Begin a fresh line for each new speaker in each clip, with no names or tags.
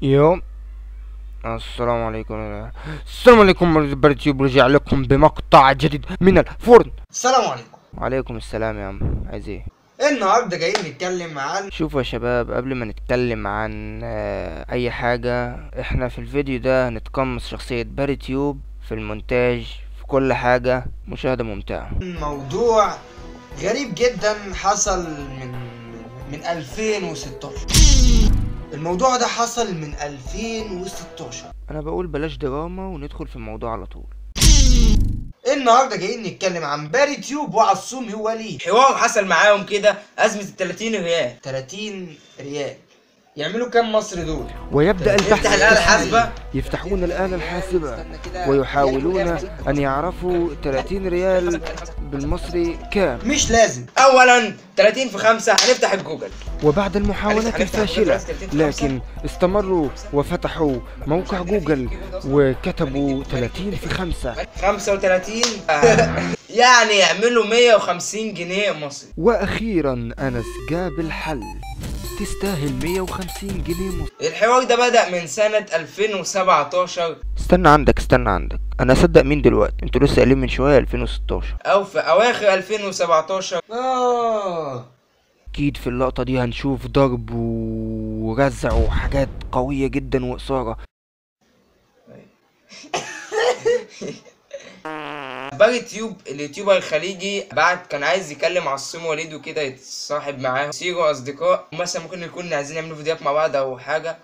يوم السلام عليكم السلام عليكم بريتيوب رجع لكم بمقطع جديد من الفرن
السلام عليكم
وعليكم السلام يا عم عايز ايه
النهارده جايين نتكلم عن
شوفوا يا شباب قبل ما نتكلم عن آه، اي حاجة احنا في الفيديو ده هنتقمص شخصية باري تيوب في المونتاج في كل حاجة مشاهدة ممتعة
موضوع غريب جدا حصل من من 2016 الموضوع ده حصل من 2016
انا بقول بلاش دراما وندخل في الموضوع على طول
النهارده جايين نتكلم عن باري تيوب وعصوم وليد
حوار حصل معاهم كده ازمه ال 30 ريال
30 ريال يعملوا كام مصري دول
ويبدأ
يفتح
البحث
الآلة الحاسبة
يفتحون الآلة الحاسبة
استنى كده.
ويحاولون
يعني
أن يعرفوا 30 ريال بالمصري كام
مش لازم
اولا 30 في 5 هنفتح الجوجل
وبعد المحاولات
هنفتح- هنفتح
الفاشلة
بس 30 في خمسة.
لكن استمروا وفتحوا موقع جوجل وكتبوا 30 في 5
35 آه، يعني يعملوا 150 جنيه مصري
وأخيرا أنس جاب الحل تستاهل 150 جنيه مصري
الحوار ده بدأ من سنة 2017
استنى عندك استنى عندك أنا أصدق مين دلوقتي انتوا لسه قايلين من شوية 2016
أو في أواخر 2017
اه
أكيد في اللقطة دي هنشوف ضرب ورزع وحاجات قوية جدا وإثارة
باجي تيوب اليوتيوبر الخليجي بعد كان عايز يكلم عصام وليد وكده يتصاحب معاه يصيروا أصدقاء مثلا ممكن يكون عايزين يعملوا فيديوهات مع بعض أو حاجة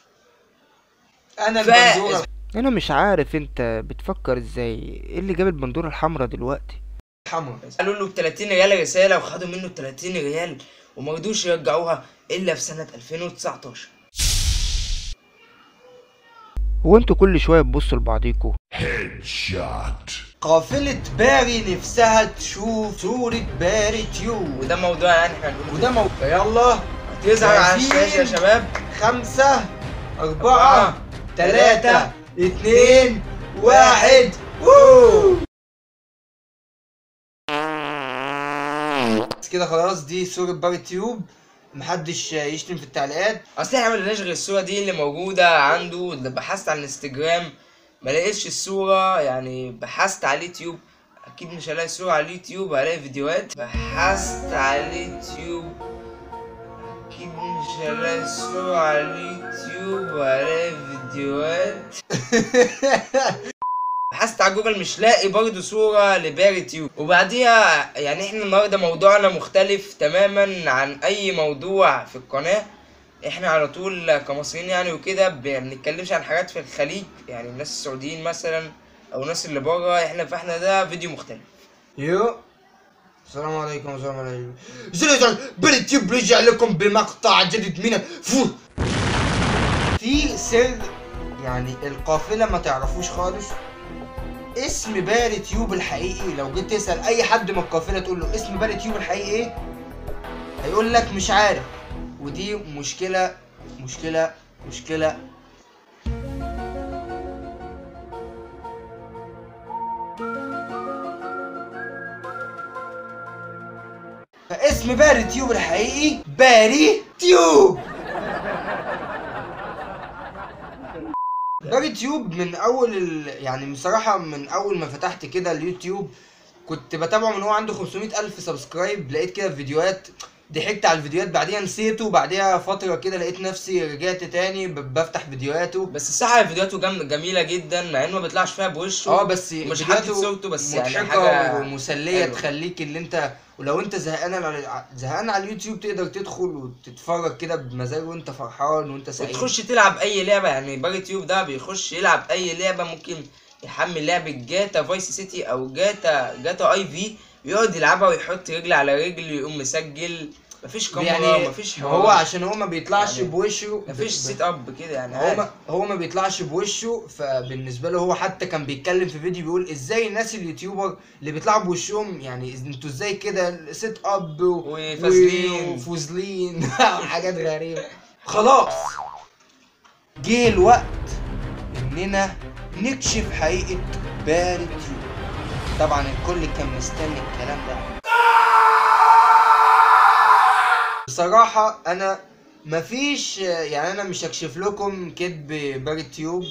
انا
ف-
البندوره
أنا مش عارف أنت بتفكر إزاي إيه اللي جاب البندورة الحمراء دلوقتي
الحمراء
قالوا له ب 30 ريال رسالة وخدوا منه 30 ريال وما رضوش يرجعوها إلا في سنة 2019
هو انتوا كل شوية تبصوا لبعضيكوا
Headshot.
قافلة باري نفسها تشوف صورة باري تيوب
وده موضوع يعني احنا هنقوله
وده موضوع يلا
تظهر على
جاهزين؟
الشاشة يا شباب
خمسة أربعة تلاتة اتنين واحد ووو بس كده خلاص دي صورة باري تيوب محدش يشتم في التعليقات
اصل احنا ملناش غير الصورة دي اللي موجودة عنده اللي بحثت على الانستجرام ما لقيتش الصورة يعني بحثت على اليوتيوب اكيد مش هلاقي صورة على اليوتيوب هلاقي فيديوهات بحثت على اليوتيوب اكيد مش هلاقي صورة على اليوتيوب هلاقي فيديوهات بحثت على جوجل مش لاقي برضه صورة لباري تيوب وبعديها يعني احنا النهارده موضوعنا مختلف تماما عن اي موضوع في القناة احنا على طول كمصريين يعني وكده ب- ما بنتكلمش عن حاجات في الخليج يعني الناس السعوديين مثلا او الناس اللي بره احنا فاحنا ده فيديو مختلف
يو السلام عليكم السلام عليكم زلزال باري تيوب رجع لكم بمقطع جديد من فو في سر يعني القافلة ما تعرفوش خالص اسم باري تيوب الحقيقي لو جيت تسأل أي حد من القافلة تقول له اسم باري تيوب الحقيقي إيه هيقول لك مش عارف ودي مشكلة مشكلة مشكلة فاسم باري تيوب الحقيقي باري تيوب باري تيوب من اول ال... يعني بصراحة من اول ما فتحت كده اليوتيوب كنت بتابعه من هو عنده 500 الف سبسكرايب لقيت كده فيديوهات ضحكت على الفيديوهات بعديها نسيته بعديها فترة كده لقيت نفسي رجعت تاني ب- بفتح فيديوهاته
بس الصراحة فيديوهاته جم... جميلة جدا مع انه ما بيطلعش فيها بوشه
اه بس
مش
فيديوهاته
حاطط صورته بس يعني
مضحكة
حاجة
ومسلية
حلوة.
تخليك اللي انت ولو انت زهقان على زهقان على اليوتيوب تقدر تدخل وتتفرج كده بمزاج وانت فرحان وانت سعيد
وتخش تلعب اي لعبة يعني باجي تيوب ده بيخش يلعب اي لعبة ممكن يحمل لعبة جاتا فايس سيتي او جاتا جاتا اي في يقعد يلعبها ويحط رجل على رجل يقوم مسجل مفيش كاميرا
يعني
مفيش
ما
حوار
هو عشان هو ما بيطلعش
يعني
بوشه
مفيش
ب-
سيت اب كده يعني
هو
عادي.
ما هو ما بيطلعش بوشه فبالنسبه له هو حتى كان بيتكلم في فيديو بيقول ازاي الناس اليوتيوبر اللي بيطلعوا بوشهم يعني انتوا ازاي كده سيت اب و-
وفازلين.
وفوزلين حاجات غريبه خلاص جه الوقت اننا نكشف حقيقه باري تيوب طبعا الكل كان مستني الكلام ده بصراحه انا مفيش يعني انا مش هكشف لكم كذب باري تيوب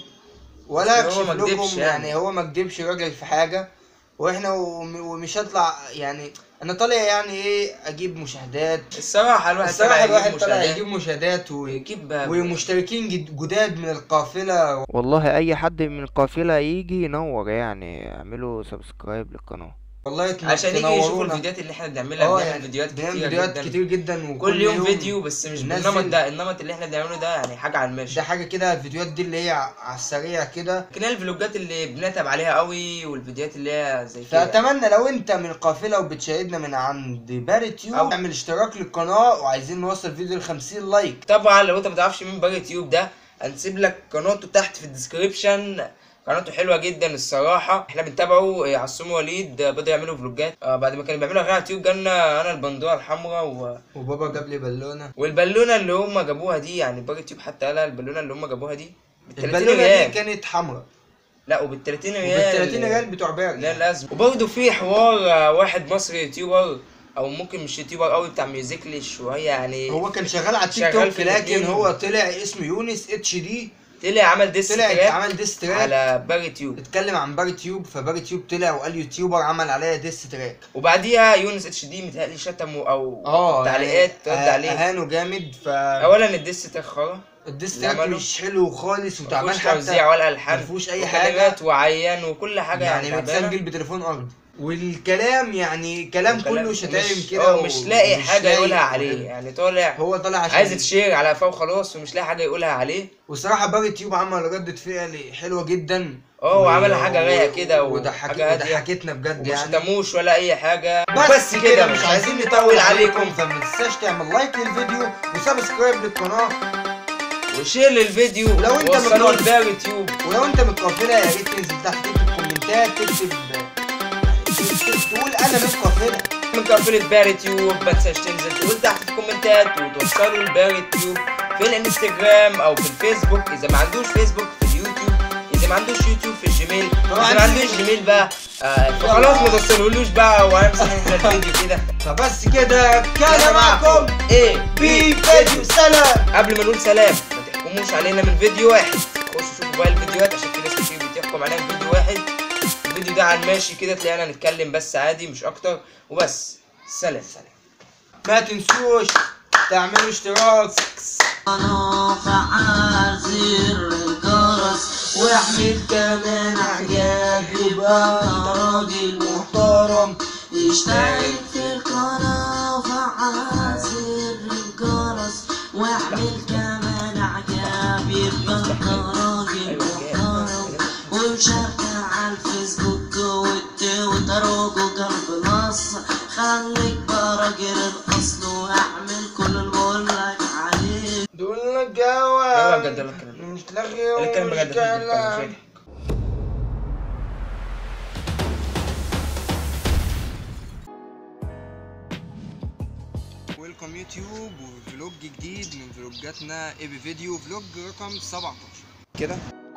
ولا
بس هو
هكشف
ما كدبش
لكم
يعني.
يعني هو ما كدبش راجل في حاجه واحنا وم- ومش هطلع يعني انا طالع يعني ايه اجيب مشاهدات
الصراحه الواحد
الصراحه
طلع
الواحد
يجيب
طلع
مشاهدات
يجيب مشاهدات و...
ويجيب
ومشتركين جد- جداد من القافله
والله اي حد من القافلة يجي ينور يعني اعملوا سبسكرايب للقناة
والله تن-
عشان يجي يشوفوا
تنورونا.
الفيديوهات اللي احنا بنعملها
اه
بنعمل
يعني
فيديوهات
بنعمل
كتير
فيديوهات
جدا
كتير جدا وكل
كل يوم فيديو بس مش
ننزل-
بالنمط ده النمط اللي احنا بنعمله ده يعني حاجه على الماشي
ده حاجه كده الفيديوهات دي اللي هي ع- على السريع كده
لكن هي الفلوجات اللي بنتعب عليها قوي والفيديوهات اللي هي زي كده
فاتمنى لو انت من القافله وبتشاهدنا من عند باري تيوب
أو-
اعمل اشتراك للقناه وعايزين نوصل فيديو ل 50 لايك
طبعا لو انت ما تعرفش مين باجي تيوب ده هنسيب لك قناته تحت في الديسكريبشن قناته حلوه جدا الصراحه احنا بنتابعه آه، عصام وليد آه، بدأوا يعملوا فلوجات آه، بعد ما كانوا بيعملوا على اليوتيوب جالنا انا البندوره الحمراء و...
وبابا جاب لي بالونه
والبالونه اللي هم جابوها دي يعني باجي تيوب حتى قالها البالونه اللي هم جابوها دي ب 30
البالونه دي
ريال
كانت حمراء
لا وبال 30 ريال
وبال 30 ريال بتوع باري
لا لازم وبرضه في حوار آه، واحد مصري يوتيوبر او ممكن مش يوتيوبر قوي بتاع ميوزيكليش وهي يعني
هو كان شغال على التيك
شغال
توك
في
لكن
الاتنين.
هو طلع اسمه يونس اتش دي
طلع عمل ديس
طلع
تراك
عمل ديس تراك
على باجي تيوب
اتكلم عن باري تيوب فباري تيوب طلع وقال يوتيوبر عمل عليها ديس تراك
وبعديها يونس اتش دي متهيألي شتمه او
اه
تعليقات رد
يعني
عليه
اهانه جامد ف
اولا الديس تراك خرا
الديس
اللي
تراك
عمله؟
مش حلو خالص وتعبان
مفيهوش توزيع
حتى
ولا الحان
مفيهوش أي
وكلمات
حاجة.
وعيان وكل حاجه يعني,
يعني
تعبانة.
متسجل بتليفون ارضي والكلام يعني كلام
وكلام
كله شتايم
مش-
كده
اه مش لاقي
ومش
حاجه
لاقي-
يقولها عليه يعني طالع
هو طالع عشان
عايز تشير على قفاه وخلاص ومش لاقي حاجه يقولها عليه
وصراحة باري تيوب عمل ردة فعل حلوة جدا
اه
و-
وعمل حاجه رايقه كده
وضحك
وحاجه هاديه
وضحكتنا بجد
وما
يعني
شتموش ولا اي حاجه
بس كده مش عايزين نطول عليكم فما تنساش تعمل لايك للفيديو وسبسكرايب للقناة
وشير للفيديو
ولو انت
وصلوا
مجنون-
لباقي تيوب
ولو انت من القافلة يا ريت تنزل تحت تكتب كومنتات تكتب تقول انا من القافلة
من قافلة باري تيوب ما تنساش تنزل تقول تحت في الكومنتات وتوصلوا لباري تيوب في الانستجرام او في الفيسبوك اذا ما عندوش فيسبوك في اليوتيوب اذا ما عندوش يوتيوب في الجيميل
طبعا
اذا ما عندوش جيميل بقى آه فخلاص ما توصلولوش بقى وهنمسح احنا الفيديو كده
فبس كده كان معكم
ايه
بي فيديو سلام
قبل ما نقول سلام ما تحكموش علينا من فيديو واحد خشوا شوفوا باقي الفيديوهات عشان في ناس كتير بتحكم علينا من فيديو واحد الفيديو ده على الماشي كده تلاقينا نتكلم بس عادي مش اكتر وبس سلام سلام
ما تنسوش تعملوا اشتراك
انا فعال زر الجرس واحمل كمان اعجاب يبقى انت راجل محترم اشترك في القناة وفعل زر الجرس واحمل كمان اعجاب يبقى انت راجل محترم ومشاركة على الفيسبوك والتويتر وجوجل بلس خليك براجل الاصل واعمل كل اللي بقولك عليه
دول لك
يلا
جواب
بجد يلا الكلام
مش لغي
يلا الكلام بجد
ومش
في الفيديو،
كلام.
مش هيضحك.
ويلكم يوتيوب وفلوج جديد من فلوجاتنا اي بي فيديو فلوج رقم 17 كده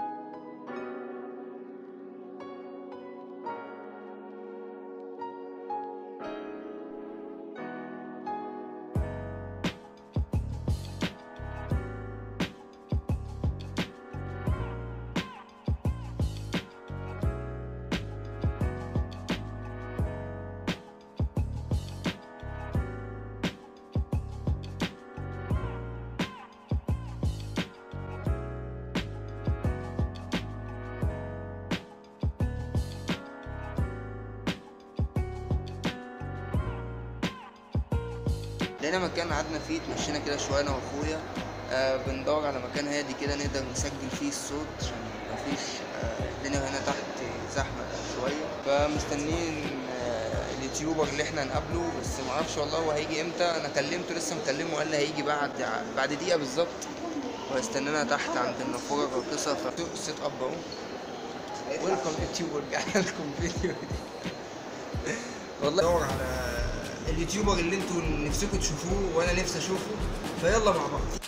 لقينا مكان قعدنا فيه اتمشينا كده شويه انا واخويا آه بندور على مكان هادي كده نقدر نسجل فيه الصوت عشان مفيش آه الدنيا هنا تحت زحمه شويه فمستنيين آه اليوتيوبر اللي احنا هنقابله بس معرفش والله هو هيجي امتى انا كلمته لسه مكلمه قال لي هيجي بعد بعد دقيقه بالظبط وهيستنانا تحت عند النافوره الراقصه فسيت اب اهو ويلكم يوتيوبر رجعنا لكم فيديو والله دور على اليوتيوبر اللي انتوا نفسكم تشوفوه وانا نفسي اشوفه فيلا مع بعض